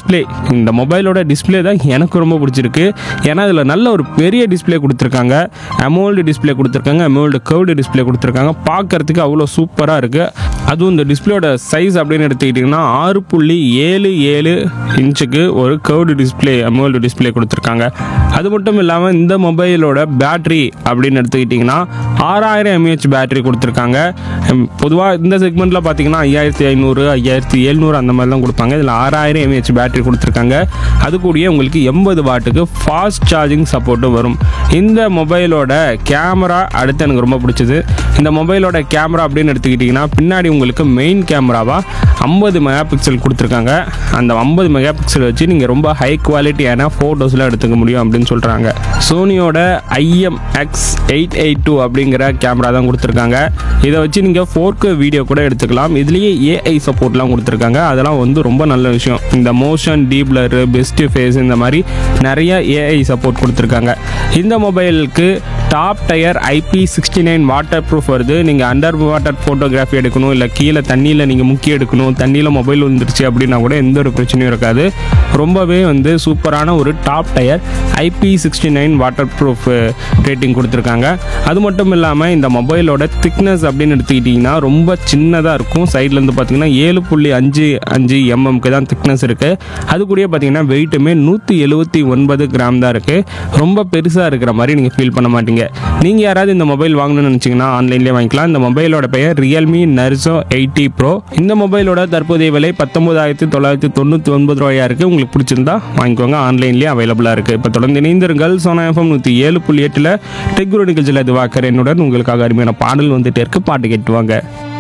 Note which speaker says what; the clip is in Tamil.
Speaker 1: டிஸ்ப்ளே இந்த மொபைலோட டிஸ்ப்ளே தான் எனக்கு ரொம்ப பிடிச்சிருக்கு ஏன்னா இதில் நல்ல ஒரு பெரிய டிஸ்ப்ளே கொடுத்துருக்காங்க அமோல்டு டிஸ்ப்ளே கொடுத்துருக்காங்க அமோல்டு கர்வ்டு டிஸ்ப்ளே கொடுத்துருக்காங்க பார்க்கறதுக்கு அவ்வளோ சூப்பராக இருக்குது அதுவும் இந்த டிஸ்பிளேயோட சைஸ் அப்படின்னு எடுத்துக்கிட்டிங்கன்னா ஆறு புள்ளி ஏழு ஏழு இன்ச்சுக்கு ஒரு கர்வ்டு டிஸ்ப்ளே அமோல்டு டிஸ்ப்ளே கொடுத்துருக்காங்க அது மட்டும் இல்லாமல் இந்த மொபைலோட பேட்டரி அப்படின்னு எடுத்துக்கிட்டிங்கன்னா ஆறாயிரம் எம்ஏஹெச் பேட்டரி கொடுத்துருக்காங்க பொதுவாக இந்த செக்மெண்ட்டில் பார்த்தீங்கன்னா ஐயாயிரத்தி ஐநூறு ஐயாயிரத்தி எழுநூறு அந்த மாதிரி தான் கொடுப்பாங்க இதில் ஆறாயிரம் எம்ஏஹெச் பேட்டரி கொடுத்துருக்காங்க அது கூடயே உங்களுக்கு எண்பது வாட்டுக்கு ஃபாஸ்ட் சார்ஜிங் சப்போர்ட்டும் வரும் இந்த மொபைலோட கேமரா அடுத்து எனக்கு ரொம்ப பிடிச்சது இந்த மொபைலோட கேமரா அப்படின்னு எடுத்துக்கிட்டிங்கன்னா பின்னாடி உங்களுக்கு மெயின் கேமராவாக ஐம்பது மெகா பிக்சல் கொடுத்துருக்காங்க அந்த ஐம்பது மெகா பிக்சல் வச்சு நீங்கள் ரொம்ப ஹை குவாலிட்டியான ஃபோட்டோஸ்லாம் எடுத்துக்க முடியும் அப்படின்னு சொல்கிறாங்க சோனியோட ஐஎம்எக்ஸ் எயிட் எயிட் டூ அப்படிங்கிற கேமரா தான் கொடுத்துருக்காங்க இதை வச்சு நீங்கள் ஃபோர்க்கு வீடியோ கூட எடுத்துக்கலாம் இதுலேயே ஏஐ சப்போர்ட்லாம் கொடுத்துருக்காங்க அதெல்லாம் வந்து ரொம்ப நல்ல விஷயம் இந்த மோஷன் டீப்லரு பெஸ்ட் ஃபேஸ் இந்த மாதிரி நிறைய ஏஐ சப்போர்ட் கொடுத்துருக்காங்க இந்த மொபைலுக்கு top tier IP sixty nine waterproof வருது நீங்கள் அண்டர் வாட்டர் ஃபோட்டோகிராஃபி எடுக்கணும் இல்லை கீழே தண்ணியில் நீங்கள் முக்கி எடுக்கணும் தண்ணியில் மொபைல் வந்துருச்சு அப்படின்னா கூட எந்த ஒரு பிரச்சனையும் இருக்காது ரொம்பவே வந்து சூப்பரான ஒரு top tier IP sixty nine waterproof rating கொடுத்துருக்காங்க அது மட்டும் இல்லாமல் இந்த மொபைலோட திக்னஸ் அப்படின்னு எடுத்துக்கிட்டிங்கன்னா ரொம்ப சின்னதாக இருக்கும் சைட்லேருந்து பார்த்தீங்கன்னா ஏழு புள்ளி அஞ்சு அஞ்சு எம்எம்க்கு தான் திக்னஸ் இருக்குது அது கூடயே பார்த்தீங்கன்னா வெயிட்டுமே நூற்றி எழுபத்தி ஒன்பது கிராம் தான் இருக்குது ரொம்ப பெருசாக இருக்கிற மாதிரி நீங்கள் ஃபீல் பண்ண மாட்டீங்க நீங்கள் யாராவது இந்த மொபைல் வாங்கணும்னு நினச்சிங்கன்னா ஆன்லைன்லேயே வாங்கிக்கலாம் இந்த மொபைலோட பெயர் ரியல்மி நர்சோ எயிட்டி ப்ரோ இந்த மொபைலோட தற்போதைய விலை பத்தொன்பதாயிரத்தி தொள்ளாயிரத்தி தொண்ணூற்றி ஒன்பது ரூபாயா இருக்குது உங்களுக்கு பிடிச்சிருந்தா வாங்கிக்கோங்க ஆன்லைன்லேயே அவைலபிளாக இருக்குது இப்போ தொடர்ந்து இணைந்திருங்கள் சோனா எஃப்எம் நூற்றி ஏழு புள்ளி எட்டில் டெக் குரு நிகழ்ச்சியில் இது வாக்கர் என்னுடன் உங்களுக்காக அருமையான பாடல் வந்துட்டே இருக்கு பாட்டு கேட்டுவாங்க